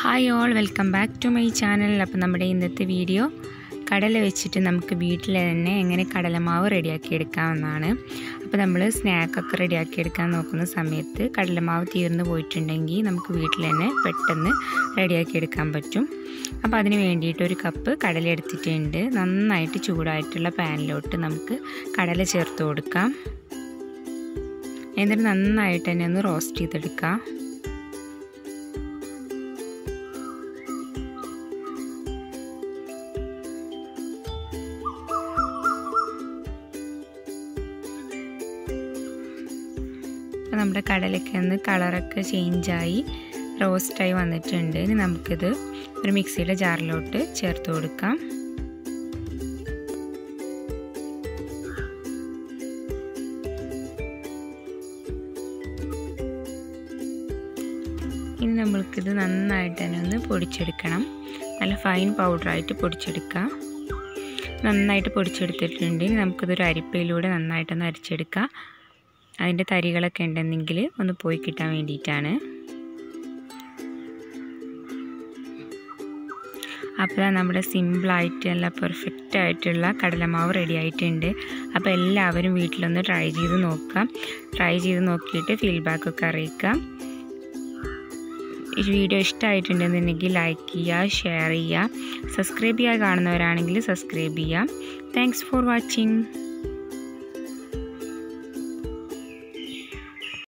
hi all welcome back to my channel അപ്പോൾ നമ്മുടെ ഇന്നത്തെ വീഡിയോ കടല വെച്ചിട്ട് നമുക്ക് വീട്ടിൽ തന്നെ എങ്ങനെ കടലമാവ് റെഡിയാക്കി എടുക്കാമെന്നാണ് അപ്പോൾ നമ്മൾ സ്നാക്കൊക്കെ റെഡിയാക്കി എടുക്കാൻ നോക്കുന്ന സമയത്ത് കടലമാവ് തീർന്നു പോയിട്ടുണ്ടെങ്കിൽ നമുക്ക് വീട്ടിൽ തന്നെ പെട്ടെന്ന് റെഡിയാക്കി എടുക്കാൻ പറ്റും അപ്പോൾ അതിന് വേണ്ടിയിട്ട് ഒരു കപ്പ് കടല എടുത്തിട്ടുണ്ട് നന്നായിട്ട് ചൂടായിട്ടുള്ള പാനിലോട്ട് നമുക്ക് കടല ചേർത്ത് കൊടുക്കാം എന്നിട്ട് നന്നായിട്ട് തന്നെ ഒന്ന് റോസ്റ്റ് ചെയ്തെടുക്കാം അപ്പോൾ നമ്മുടെ കടലൊക്കെ ഒന്ന് കളറൊക്കെ ചേഞ്ചായി റോസ്റ്റായി വന്നിട്ടുണ്ട് ഇനി നമുക്കിത് ഒരു മിക്സിയുടെ ജാറിലോട്ട് ചേർത്ത് കൊടുക്കാം ഇനി നമ്മൾക്കിത് നന്നായിട്ട് തന്നെ ഒന്ന് പൊടിച്ചെടുക്കണം നല്ല ഫൈൻ പൗഡറായിട്ട് പൊടിച്ചെടുക്കാം നന്നായിട്ട് പൊടിച്ചെടുത്തിട്ടുണ്ട് ഇനി നമുക്കിതൊരു അരിപ്പയിലൂടെ നന്നായിട്ടൊന്ന് അരിച്ചെടുക്കാം അതിൻ്റെ തരികളൊക്കെ ഉണ്ടെന്നെങ്കിൽ ഒന്ന് പോയി കിട്ടാൻ വേണ്ടിയിട്ടാണ് അപ്പോൾ നമ്മുടെ സിമ്പിളായിട്ട് നല്ല പെർഫെക്റ്റ് ആയിട്ടുള്ള കടലമാവ് റെഡി ആയിട്ടുണ്ട് അപ്പോൾ എല്ലാവരും വീട്ടിലൊന്ന് ട്രൈ ചെയ്ത് നോക്കാം ട്രൈ ചെയ്ത് നോക്കിയിട്ട് ഫീഡ്ബാക്കൊക്കെ അറിയിക്കാം ഈ വീഡിയോ ഇഷ്ടമായിട്ടുണ്ടെന്നുണ്ടെങ്കിൽ ലൈക്ക് ചെയ്യുക ഷെയർ ചെയ്യുക സബ്സ്ക്രൈബ് ചെയ്യാൻ കാണുന്നവരാണെങ്കിൽ സബ്സ്ക്രൈബ് ചെയ്യാം താങ്ക്സ് ഫോർ വാച്ചിങ്